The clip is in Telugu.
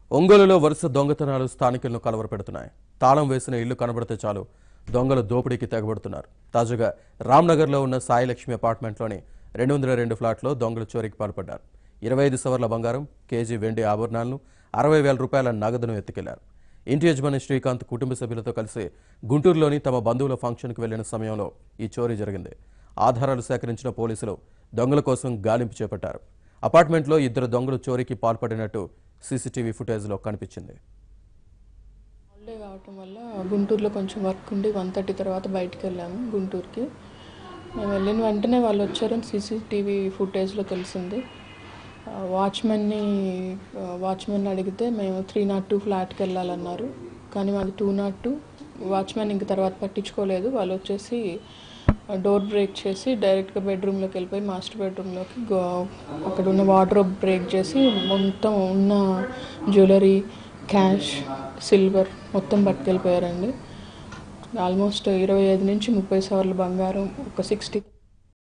ఒంగోలులో వరుస దొంగతనాలు స్థానికులను కలవరపెడుతున్నాయి తాళం వేసిన ఇల్లు కనబడితే చాలు దొంగలు దోపిడీకి తెగబడుతున్నారు తాజాగా రామ్నగర్లో ఉన్న సాయిలక్ష్మి అపార్ట్మెంట్లోని రెండు వందల రెండు ఫ్లాట్లో దొంగలు చోరీకి పాల్పడ్డారు ఇరవై ఐదు సవర్ల బంగారం కేజీ వెండి ఆభరణాలను అరవై వేల రూపాయల నగదును ఎత్తుకెళ్లారు ఇంటి యజమాని శ్రీకాంత్ కుటుంబ సభ్యులతో కలిసి గుంటూరులోని తమ బంధువుల ఫంక్షన్కు వెళ్లిన సమయంలో ఈ చోరీ జరిగింది ఆధారాలు సేకరించిన పోలీసులు దొంగల కోసం గాలింపు చేపట్టారు అపార్ట్మెంట్లో ఇద్దరు దొంగలు చోరీకి పాల్పడినట్టు సీసీటీవీ ఫుటేజ్లో కనిపించింది హాలిడే కావటం వల్ల గుంటూరులో కొంచెం వర్క్ ఉండి వన్ థర్టీ తర్వాత బయటికి వెళ్ళాము గుంటూరుకి మేము వెళ్ళిన వెంటనే వాళ్ళు వచ్చారని సీసీటీవీ ఫుటేజ్లో తెలిసింది ఆ, వాచ్మెన్ని ఆ, వాచ్మెన్ అడిగితే మేము త్రీ నాట్ టూ ఫ్లాట్కి వెళ్ళాలన్నారు కానీ మాది టూ నాట్ టూ వాచ్మెన్ ఇంక తర్వాత పట్టించుకోలేదు వాళ్ళు వచ్చేసి డోర్ బ్రేక్ చేసి డైరెక్ట్గా బెడ్రూమ్లోకి వెళ్ళిపోయి మాస్టర్ బెడ్రూమ్లోకి గో అక్కడ ఉన్న వార్డ్రోబ్ బ్రేక్ చేసి మొత్తం ఉన్న జ్యువెలరీ క్యాష్ సిల్వర్ మొత్తం పట్టుకెళ్ళిపోయారండి ఆల్మోస్ట్ ఇరవై ఐదు నుంచి ముప్పై సవర్ల బంగారం ఒక సిక్స్టీ